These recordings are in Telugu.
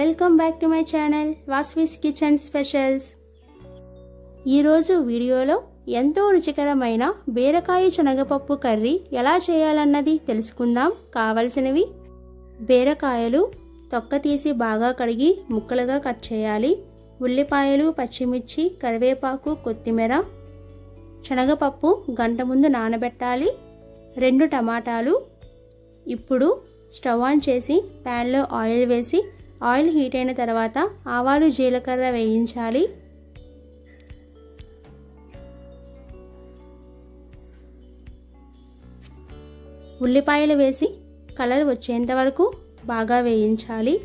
welcome back to my channel Vasvis kitchen specials ఈరోజు వీడియోలో ఎంతో రుచికరమైన బీరకాయ శనగపప్పు కర్రీ ఎలా చేయాలన్నది తెలుసుకుందాం కావలసినవి బీరకాయలు తొక్క తీసి బాగా కడిగి ముక్కలుగా కట్ చేయాలి ఉల్లిపాయలు పచ్చిమిర్చి కరివేపాకు కొత్తిమీర శనగపప్పు గంట ముందు నానబెట్టాలి రెండు టమాటాలు ఇప్పుడు స్టవ్ ఆన్ చేసి ప్యాన్లో ఆయిల్ వేసి ఆయిల్ హీట్ అయిన తర్వాత ఆవాలు జీలకర్ర వేయించాలి ఉల్లిపాయలు వేసి కలర్ వచ్చేంత వరకు బాగా వేయించాలి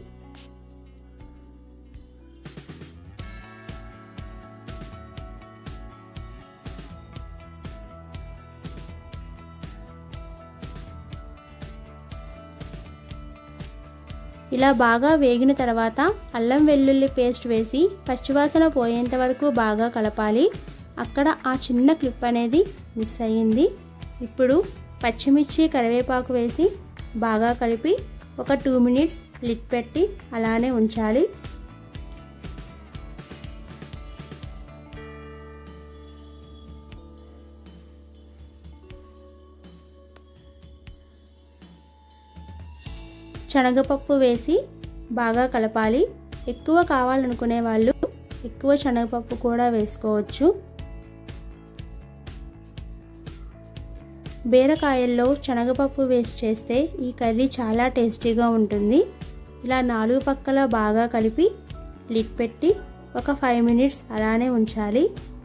ఇలా బాగా వేగిన తర్వాత అల్లం వెల్లుల్లి పేస్ట్ వేసి పచ్చివాసన పోయేంత వరకు బాగా కలపాలి అక్కడ ఆ చిన్న క్లిప్ అనేది మిస్ అయ్యింది ఇప్పుడు పచ్చిమిర్చి కరివేపాకు వేసి బాగా కలిపి ఒక టూ మినిట్స్ లిట్ పెట్టి అలానే ఉంచాలి శనగపప్పు వేసి బాగా కలపాలి ఎక్కువ కావాలనుకునే వాళ్ళు ఎక్కువ శనగపప్పు కూడా వేసుకోవచ్చు బీరకాయల్లో శనగపప్పు వేసి చేస్తే ఈ కర్రీ చాలా టేస్టీగా ఉంటుంది ఇలా నాలుగు పక్కల బాగా కలిపి లిడ్ పెట్టి ఒక ఫైవ్ మినిట్స్ అలానే ఉంచాలి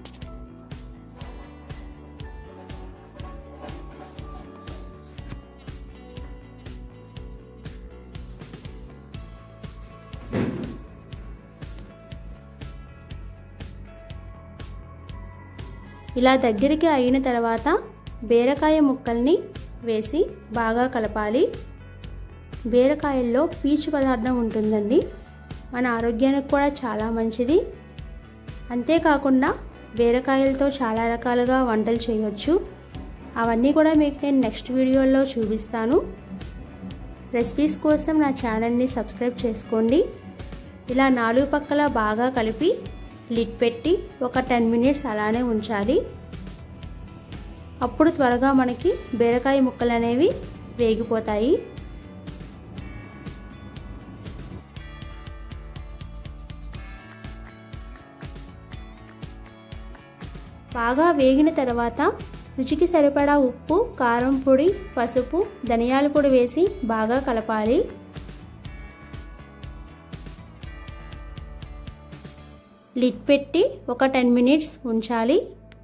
ఇలా దగ్గరికి అయిన తర్వాత బీరకాయ ముక్కల్ని వేసి బాగా కలపాలి బీరకాయల్లో పీచు పదార్థం ఉంటుందండి మన ఆరోగ్యానికి కూడా చాలా మంచిది అంతేకాకుండా బీరకాయలతో చాలా రకాలుగా వంటలు చేయొచ్చు అవన్నీ కూడా మీకు నేను నెక్స్ట్ వీడియోలో చూపిస్తాను రెసిపీస్ కోసం నా ఛానల్ని సబ్స్క్రైబ్ చేసుకోండి ఇలా నాలుగు పక్కల బాగా కలిపి లిడ్ పెట్టి ఒక టెన్ మినిట్స్ అలానే ఉంచాలి అప్పుడు త్వరగా మనకి బీరకాయ ముక్కలు అనేవి వేగిపోతాయి బాగా వేగిన తర్వాత రుచికి సరిపడా ఉప్పు కారం పొడి పసుపు ధనియాల పొడి వేసి బాగా కలపాలి లిడ్ పెట్టి ఒక టెన్ మినిట్స్ ఉంచాలి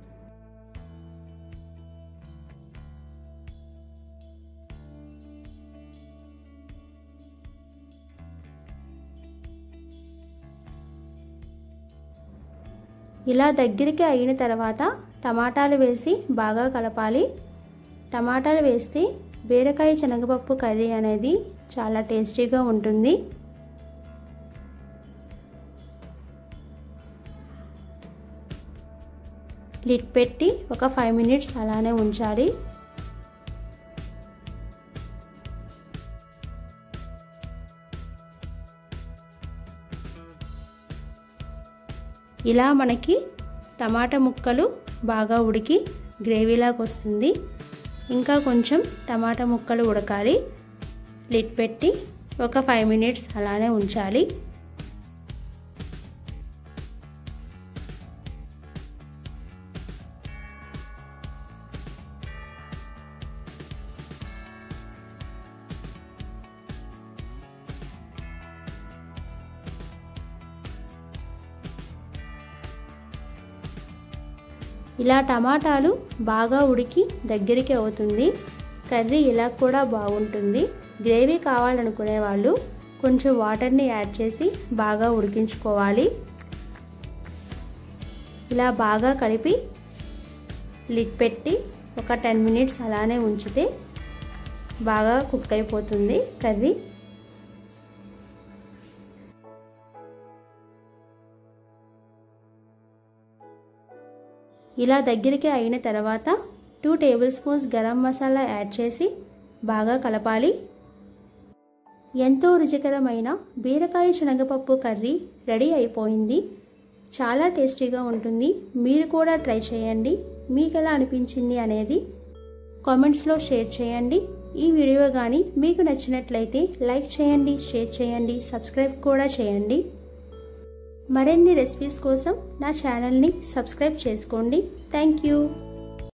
ఇలా దగ్గరికి అయిన తర్వాత టమాటాలు వేసి బాగా కలపాలి టమాటాలు వేస్తే బీరకాయ శనగపప్పు కర్రీ అనేది చాలా టేస్టీగా ఉంటుంది లిడ్ పెట్టి ఒక ఫైవ్ మినిట్స్ అలానే ఉంచాలి ఇలా మనకి టమాటా ముక్కలు బాగా ఉడికి గ్రేవీలాగా వస్తుంది ఇంకా కొంచెం టమాటా ముక్కలు ఉడకాలి లిడ్ పెట్టి ఒక ఫైవ్ మినిట్స్ అలానే ఉంచాలి ఇలా టమాటాలు బాగా ఉడికి దగ్గరికి అవుతుంది కర్రీ ఇలా కూడా బాగుంటుంది గ్రేవీ కావాలనుకునే వాళ్ళు కొంచెం వాటర్ని యాడ్ చేసి బాగా ఉడికించుకోవాలి ఇలా బాగా కలిపి లిడ్ పెట్టి ఒక టెన్ మినిట్స్ అలానే ఉంచితే బాగా కుక్ అయిపోతుంది కర్రీ ఇలా దగ్గరికి అయిన తర్వాత two tablespoons garam masala add చేసి బాగా కలపాలి ఎంతో రుచికరమైన బీరకాయ శనగపప్పు కర్రీ రెడీ అయిపోయింది చాలా టేస్టీగా ఉంటుంది మీరు కూడా ట్రై చేయండి మీకు ఎలా అనిపించింది అనేది కామెంట్స్లో షేర్ చేయండి ఈ వీడియో కానీ మీకు నచ్చినట్లయితే లైక్ చేయండి షేర్ చేయండి సబ్స్క్రైబ్ కూడా చేయండి మరిన్ని రెసిపీస్ కోసం నా ఛానల్ని సబ్స్క్రైబ్ చేసుకోండి థ్యాంక్ యూ